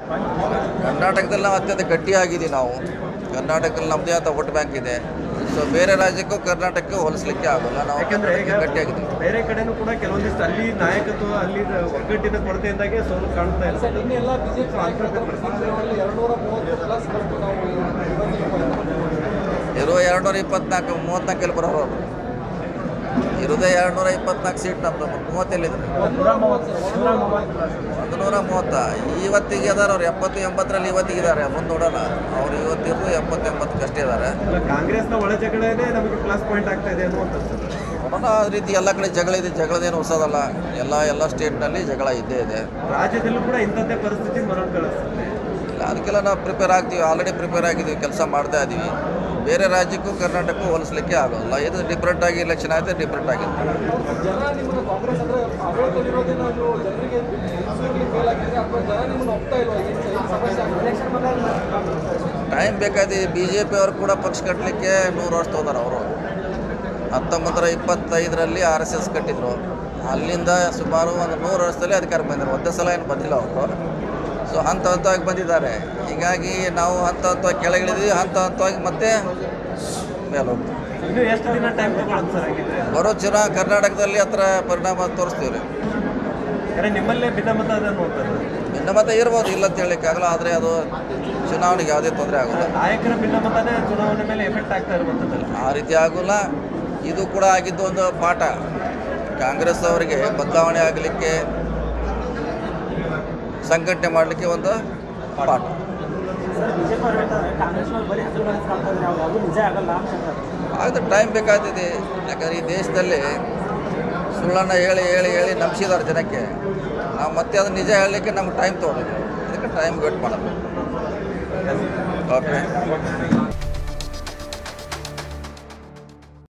ಕರ್ನಾಟಕದಲ್ಲಿ ನಾವು ಅತ್ಯಂತ ಗಟ್ಟಿಯಾಗಿದ್ದೀವಿ ನಾವು ಕರ್ನಾಟಕದಲ್ಲಿ ನಮ್ಮದೇ ಆದ ವೋಟ್ ಬ್ಯಾಂಕ್ ಇದೆ ಸೊ ಬೇರೆ ರಾಜ್ಯಕ್ಕೂ ಕರ್ನಾಟಕಕ್ಕೂ ಹೋಲಿಸ್ಲಿಕ್ಕೆ ಆಗೋಲ್ಲ ನಾವು ಯಾಕಂದ್ರೆ ಈಗ ಗಟ್ಟಿಯಾಗಿದ್ದೀವಿ ಬೇರೆ ಕಡೆನೂ ಕೂಡ ಕೆಲವೊಂದಿಷ್ಟು ಅಲ್ಲಿ ನಾಯಕತ್ವ ಅಲ್ಲಿ ಒಗ್ಗಟ್ಟಿನ ಕೊರತೆಯಿಂದಾಗೆ ಸೋಲು ಕಾಣ್ತಾ ಇಲ್ಲ ಸರ್ ಇನ್ನೆಲ್ಲ ಬಿಜೆಪಿ ಎರಡ್ನೂರ ಮೂವತ್ತು ಪ್ಲಸ್ ಬಂತು ನಾವು ಇರೋ ಎರಡುನೂರ ಇಪ್ಪತ್ನಾಲ್ಕು ಮೂವತ್ನಾಲ್ಕಲ್ಲಿ ಬರೋರು ಅವರು ಇರೋದೇ ಎರಡುನೂರ ಇಪ್ಪತ್ನಾಲ್ಕು ಸೀಟ್ ನಮ್ಮದು ಮೂವತ್ತೆಲ್ಲಿದ್ದಾರೆ ಒಂದೂರ ಮೂವತ್ತು ಒಂದೂರ ಮೂವತ್ತು ಒಂದು ನೂರ ಮೂವತ್ತ ಇವತ್ತಿಗೆ ಅದಾರ ಅವ್ರು ಎಪ್ಪತ್ತು ಎಂಬತ್ತರಲ್ಲಿ ಇವತ್ತಿಗೆ ಇದ್ದಾರೆ ಮುಂದೆ ನೋಡೋಣ ಅವ್ರು ಇವತ್ತಿರೋದು ಎಪ್ಪತ್ತು ಎಂಬತ್ತಕ್ಕೆ ಅಷ್ಟೇ ಇದ್ದಾರೆ ಇಲ್ಲ, ಕಾಂಗ್ರೆಸ್ನ ಒಳ ಜಗಳನೇ ನಮಗೆ ಪ್ಲಸ್ ಪಾಯಿಂಟ್ ಆಗ್ತಾ ಇದೆ ಅನ್ನುವಂಥದ್ದು ಸರ್ ನೋಡೋಣ ಆ ರೀತಿ ಎಲ್ಲ ಕಡೆ ಜಗಳ ಇದೆ ಜಗಳದೇನು ಹೊಸದಲ್ಲ ಎಲ್ಲ ಎಲ್ಲ ಸ್ಟೇಟ್ನಲ್ಲಿ ಜಗಳ ಇದ್ದೇ ಇದೆ ರಾಜ್ಯದಲ್ಲೂ ಕೂಡ ಇಂಥದ್ದೇ ಪರಿಸ್ಥಿತಿ ಮರಳು ಕಳಿಸ್ತದೆ ಇಲ್ಲ ಅದಕ್ಕೆಲ್ಲ ನಾವು ಪ್ರಿಪೇರ್ ಆಗ್ತೀವಿ ಆಲ್ರೆಡಿ ಪ್ರಿಪೇರ್ ಆಗಿದ್ದೀವಿ ಕೆಲಸ ಮಾಡ್ತಾ ಇದ್ದೀವಿ ಬೇರೆ ರಾಜ್ಯಕ್ಕೂ ಕರ್ನಾಟಕಕ್ಕೂ ಹೋಲಿಸ್ಲಿಕ್ಕೆ ಆಗೋಲ್ಲ ಇದು ಡಿಫ್ರೆಂಟ್ ಆಗಿ ಎಲೆಕ್ಷನ್ ಆಯಿತು ಡಿಫ್ರೆಂಟ್ ಆಗಿದೆ ಜನ ನಿಮ್ಮನ್ನು ಕಾಂಗ್ರೆಸ್ ಅಂದ್ರೆ ಆಡಳಿತದಲ್ಲಿರೋದನ್ನ ನೀವು ಜನರಿಗೆ ಮನಸ್ಸಿನಲ್ಲಿ ಫೇಲ್ ಆಗಿದ್ರೆ ಅಥವಾ ಜನ ನಿಮ್ಮನ್ನು ಒಪ್ತಾ ಇಲ್ವಾ ಈ ಈ ಸಮಸ್ಯೆ ಎಲೆಕ್ಷನ್ ಟೈಮ್ ಬೇಕಾದ ಬಿ ಜೆ ಪಿ ಅವರು ಕೂಡ ಪಕ್ಷ ಕಟ್ಟಲಿಕ್ಕೆ ನೂರು ವರ್ಷ ಹೋದಾರ ಅವರು ಹತ್ತೊಂಬತ್ತರ ಇಪ್ಪತ್ತೈದರಲ್ಲಿ ಆರ್ ಎಸ್ ಎಸ್ ಕಟ್ಟಿದ್ರು ಅಲ್ಲಿಂದ ಸುಮಾರು ಒಂದು ನೂರು ವರ್ಷದಲ್ಲಿ ಅಧಿಕಾರಕ್ಕೆ ಬಂದರು ಒಂದೇ ಸಲ ಏನು ಬಂದಿಲ್ಲ ಅವರು ಸೊ ಹಂತ ಹಂತವಾಗಿ ಬಂದಿದ್ದಾರೆ ಹೀಗಾಗಿ ನಾವು ಹಂತ ಹಂತವಾಗಿ ಕೆಳಗಿಳಿದ್ವಿ ಹಂತ ಹಂತವಾಗಿ ಮತ್ತೆ ಮೇಲೆ ಹೋಗ್ತೀವಿ ಇನ್ನು ಎಷ್ಟು ದಿನ ಟೈಮ್ ತಗೊಳ್ಳೋದು ಸರ್ ಹಾಗಿದ್ರೆ ಬರೋ ಚುನಾವ ಕರ್ನಾಟಕದಲ್ಲಿ ಹತ್ರ ಪರಿಣಾಮ ತೋರಿಸ್ತೀವಿ ರೀ ಯಾಕಂದ್ರೆ ನಿಮ್ಮಲ್ಲೇ ಭಿನ್ನಮತ ಇದೆ ಅನ್ನುವಂಥದ್ದು ಭಿನ್ನಮತ ಇರ್ಬೋದು ಇಲ್ಲ ಅಂತ ಹೇಳಲಿಕ್ಕಾಗಲ್ಲ ಆದರೆ ಅದು ಚುನಾವಣೆಗೆ ಯಾವುದೇ ತೊಂದರೆ ಆಗೋಲ್ಲ ನಾಯಕರ ಭಿನ್ನಮತನೇ ಚುನಾವಣೆ ಮೇಲೆ ಎಫೆಕ್ಟ್ ಆಗ್ತಾ ಇರುವಂಥದ್ದಲ್ಲ ಆ ರೀತಿ ಆಗೋಲ್ಲ ಇದು ಕೂಡ ಆಗಿದ್ದು ಒಂದು ಪಾಠ ಕಾಂಗ್ರೆಸ್ ಅವರಿಗೆ ಬದಲಾವಣೆ ಆಗಲಿಕ್ಕೆ ಸಂಘಟನೆ ಮಾಡಲಿಕ್ಕೆ ಒಂದು ಪಾಠ ಬಿಜೆಪಿ ಅವರು ಹೇಳ್ತಾರೆ ಕಾಂಗ್ರೆಸ್ನವ್ರು ಬರೀ ಹಸಿರು ಮನಸ್ಸು ಕಾಣ್ತಾ ಇದ್ದಾರೆ ಅವ್ರು ಅದು ನಿಜ ಆಗಲ್ಲ ಅಂತ ಹೇಳ್ತಾರೆ ಆಗ ಟೈಮ್ ಬೇಕಾಗ್ತದೆ ಯಾಕಂದರೆ ಈ ದೇಶದಲ್ಲಿ ಸುಳ್ಳನ್ನು ಹೇಳಿ ಹೇಳಿ ಹೇಳಿ ನಂಬಿಸಿದ್ದಾರೆ ಜನಕ್ಕೆ ನಾವು ಮತ್ತೆ ಅದು ನಿಜ ಹೇಳಲಿಕ್ಕೆ ನಮ್ಗೆ ಟೈಮ್ ತೊಗೊಂಡಿದ್ವಿ ಅದಕ್ಕೆ ಟೈಮ್ ವೇಟ್ ಮಾಡೋದು ಓಕೆ